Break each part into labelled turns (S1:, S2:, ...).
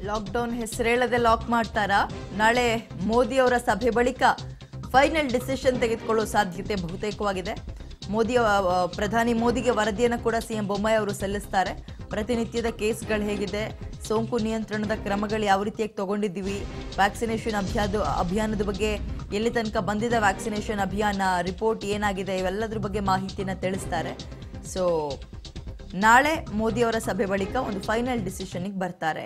S1: lockdown ಹೆಸರೇಳದೆ lock ಮಾಡ್ತಾರಾ ನಾಳೆ ಮೋದಿ ಅವರ ಸಭೆ ಬಳಿಕ ಫೈನಲ್ ಡಿಸಿಷನ್ ತೆಗೆದುಕೊಳ್ಳೋ ಸಾಧ್ಯತೆ ಬಹುತೇಕವಾಗಿದೆ ಮೋದಿ ಅವ- ಪ್ರಧಾನಿ ಮೋದಿಗೆ ವರದಿಯನ್ನು ಕೂಡ ಸಿಎಂ ಬೊಮ್ಮಾಯಿ ಅವರು ಸಲ್ಲಿಸ್ತಾರೆ ಪ್ರತಿನಿತ್ಯದ ಕೇಸ್ಗಳು ಹೇಗಿದೆ ಸೋಂಕು ನಿಯಂತ್ರಣದ ಕ್ರಮಗಳು ಯಾವ ರೀತಿಯಾಗಿ ತಗೊಂಡಿದ್ದೀವಿ ವ್ಯಾಕ್ಸಿನೇಷನ್ ಅಭಿಯಾದ ಅಭಿಯಾನದ ಬಗ್ಗೆ ಎಲ್ಲಿ ತನಕ ಬಂದಿದೆ ವ್ಯಾಕ್ಸಿನೇಷನ್ ಅಭಿಯಾನ ರಿಪೋರ್ಟ್ ಏನಾಗಿದೆ ಇವೆಲ್ಲದ್ರ ಬಗ್ಗೆ ಮಾಹಿತಿನ ತಿಳಿಸ್ತಾರೆ ಸೊ ನಾಳೆ ಮೋದಿ ಅವರ ಸಭೆ ಬಳಿಕ ಒಂದು ಫೈನಲ್ ಡಿಸಿಷನ್ಗೆ ಬರ್ತಾರೆ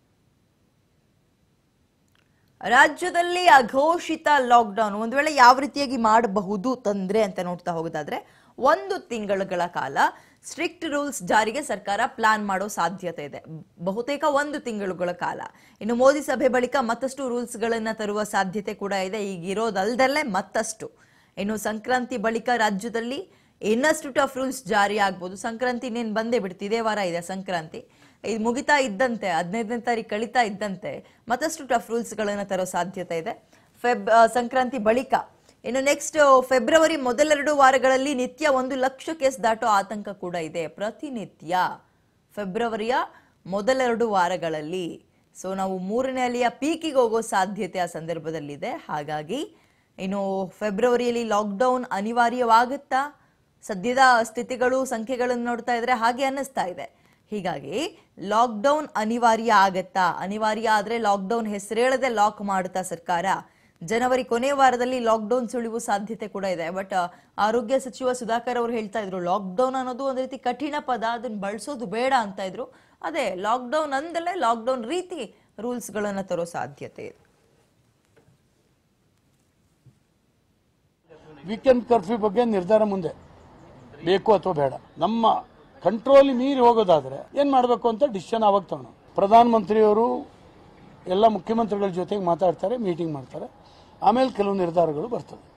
S1: ರಾಜ್ಯದಲ್ಲಿ ಅಘೋಷಿತ ಲಾಕ್ಡೌನ್ ಒಂದು ವೇಳೆ ಯಾವ ರೀತಿಯಾಗಿ ಮಾಡಬಹುದು ತಂದ್ರೆ ಅಂತ ನೋಡ್ತಾ ಹೋಗೋದಾದ್ರೆ ಒಂದು ತಿಂಗಳುಗಳ ಕಾಲ ಸ್ಟ್ರಿಕ್ಟ್ ರೂಲ್ಸ್ ಜಾರಿಗೆ ಸರ್ಕಾರ ಪ್ಲಾನ್ ಮಾಡೋ ಸಾಧ್ಯತೆ ಇದೆ ಬಹುತೇಕ ಒಂದು ತಿಂಗಳುಗಳ ಕಾಲ ಇನ್ನು ಮೋದಿ ಸಭೆ ಬಳಿಕ ಮತ್ತಷ್ಟು ರೂಲ್ಸ್ಗಳನ್ನ ತರುವ ಸಾಧ್ಯತೆ ಕೂಡ ಇದೆ ಈಗ ಇರೋದಲ್ದಲ್ಲೇ ಮತ್ತಷ್ಟು ಇನ್ನು ಸಂಕ್ರಾಂತಿ ಬಳಿಕ ರಾಜ್ಯದಲ್ಲಿ ಇನ್ನಷ್ಟು ಟಫ್ ರೂಲ್ಸ್ ಜಾರಿ ಆಗ್ಬೋದು ಸಂಕ್ರಾಂತಿ ಇನ್ನೇನು ಬಂದೇ ಬಿಡ್ತು ಇದೇ ವಾರ ಇದೆ ಸಂಕ್ರಾಂತಿ ಇದು ಮುಗಿತಾ ಇದ್ದಂತೆ ಹದಿನೈದನೇ ತಾರೀಕು ಕಳೀತಾ ಇದ್ದಂತೆ ಮತ್ತಷ್ಟು ಟಫ್ ರೂಲ್ಸ್ಗಳನ್ನು ತರೋ ಸಾಧ್ಯತೆ ಇದೆ ಫೆಬ್ ಆ, ಸಂಕ್ರಾಂತಿ ಬಳಿಕ ಇನ್ನು ನೆಕ್ಸ್ಟ್ ಫೆಬ್ರವರಿ ಮೊದಲೆರಡು ವಾರಗಳಲ್ಲಿ ನಿತ್ಯ ಒಂದು ಲಕ್ಷ ಕೇಸ್ ದಾಟೋ ಆತಂಕ ಕೂಡ ಇದೆ ಪ್ರತಿನಿತ್ಯ ಫೆಬ್ರವರಿಯ ಮೊದಲೆರಡು ವಾರಗಳಲ್ಲಿ ಸೊ ನಾವು ಮೂರನೇ ಅಲಿಯ ಪೀಕಿಗೆ ಹೋಗೋ ಸಾಧ್ಯತೆ ಆ ಸಂದರ್ಭದಲ್ಲಿದೆ ಹಾಗಾಗಿ ಇನ್ನು ಫೆಬ್ರವರಿಯಲ್ಲಿ ಲಾಕ್ಡೌನ್ ಅನಿವಾರ್ಯವಾಗುತ್ತಾ ಸದ್ಯದ ಸ್ಥಿತಿಗಳು ಸಂಖ್ಯೆಗಳನ್ನು ನೋಡ್ತಾ ಇದ್ರೆ ಹಾಗೆ ಅನ್ನಿಸ್ತಾ ಇದೆ ಹೀಗಾಗಿ ಲಾಕ್ಡೌನ್ ಅನಿವಾರ್ಯ ಆಗತ್ತಾ ಅನಿವಾರ್ಯ ಆದ್ರೆ ಲಾಕ್ಡೌನ್ ಹೆಸರೇಳದೆ ಲಾಕ್ ಮಾಡುತ್ತಾ ಸರ್ಕಾರ ಜನವರಿ ಕೊನೆ ವಾರದಲ್ಲಿ ಲಾಕ್ಡೌನ್ ಸುಳಿವು ಸಾಧ್ಯತೆ ಕೂಡ ಇದೆ ಬಟ್ ಆರೋಗ್ಯ ಸಚಿವ ಸುಧಾಕರ್ ಅವರು ಹೇಳ್ತಾ ಇದ್ರು ಲಾಕ್ಡೌನ್ ಅನ್ನೋದು ಒಂದು ರೀತಿ ಕಠಿಣ ಪದ ಅದನ್ನ ಬಳಸೋದು ಬೇಡ ಅಂತ ಇದ್ರು ಅದೇ ಲಾಕ್ಡೌನ್ ಅಂದಲೇ ಲಾಕ್ಡೌನ್ ರೀತಿ ರೂಲ್ಸ್ಗಳನ್ನ ತರೋ ಸಾಧ್ಯತೆ ಇದೆ
S2: ವೀಕೆಂಡ್ ಕರ್ಫ್ಯೂ ಬಗ್ಗೆ ನಿರ್ಧಾರ ಮುಂದೆ ಬೇಕು ಅಥವಾ ಬೇಡ ನಮ್ಮ ಕಂಟ್ರೋಲ್ ಮೀರಿ ಹೋಗೋದಾದ್ರೆ ಏನ್ ಮಾಡಬೇಕು ಅಂತ ಡಿಸಿಷನ್ ಅವಾಗ ತಗೋಣ ಪ್ರಧಾನ ಮಂತ್ರಿಯವರು ಎಲ್ಲ ಮುಖ್ಯಮಂತ್ರಿಗಳ ಜೊತೆಗೆ ಮಾತಾಡ್ತಾರೆ ಮೀಟಿಂಗ್ ಮಾಡ್ತಾರೆ ಆಮೇಲೆ ಕೆಲವು ನಿರ್ಧಾರಗಳು ಬರ್ತದೆ